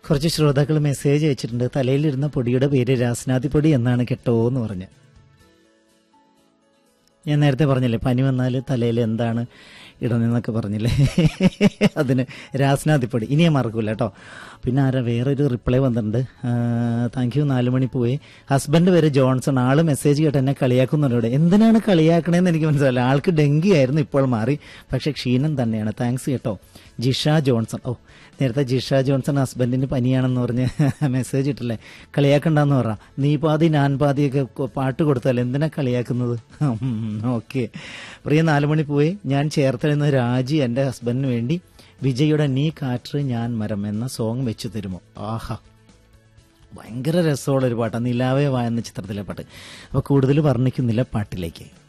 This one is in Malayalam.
കുറച്ച് ശ്രോതാക്കൾ മെസ്സേജ് അയച്ചിട്ടുണ്ട് തലയിലിരുന്ന പൊടിയുടെ പേര് രാസ്നാദി പൊടി എന്നാണ് കേട്ടോ എന്ന് പറഞ്ഞ് ഞാൻ നേരത്തെ പറഞ്ഞില്ലേ പനി വന്നാൽ തലയിൽ എന്താണ് ഇടണമെന്നൊക്കെ പറഞ്ഞില്ലേ അതിന് രാസ്നാദിപ്പൊടി ഇനി ഞാൻ മറക്കൂല കേട്ടോ പിന്നെ ആരാ വേറൊരു റിപ്ലൈ വന്നിട്ടുണ്ട് താങ്ക് യു നാലു മണി പോയി ഹസ്ബൻഡ് വരെ ജോൺസൺ ആള് മെസ്സേജ് കേട്ട് എന്നെ കളിയാക്കുന്നുണ്ട് എന്തിനാണ് കളിയാക്കണേന്ന് എനിക്ക് മനസ്സിലായില്ല ആൾക്ക് ഡെങ്കി ആയിരുന്നു ഇപ്പോൾ മാറി പക്ഷെ ക്ഷീണം തന്നെയാണ് താങ്ക്സ് കേട്ടോ ജിഷ ജോൺസൺ ഓ നേരത്തെ ജിഷ ജോൺസൺ ഹസ്ബൻഡിന് പനിയാണെന്ന് പറഞ്ഞ് മെസ്സേജ് ഇട്ടില്ലേ കളിയാക്കണ്ടെന്ന് പറ നീ പാതി ഞാൻ പാതിയൊക്കെ കൊ- പാട്ട് കൊടുത്താൽ എന്തിനാ കളിയാക്കുന്നത് ഓക്കെ പ്രിയ നാലുമണി പോയി ഞാൻ ചേർത്തൽ നിന്ന് രാജി എൻ്റെ ഹസ്ബൻഡിന് വേണ്ടി വിജയുടെ നീ കാറ്റ് ഞാൻ മരം എന്ന സോങ് വെച്ചു തരുമോ ആഹാ ഭയങ്കര രസമുള്ള ഒരു പാട്ടാണ് നിലാവേ വാ എന്ന ചിത്രത്തിലെ പാട്ട് അപ്പോൾ കൂടുതൽ വർണ്ണിക്കുന്നില്ല പാട്ടിലേക്ക്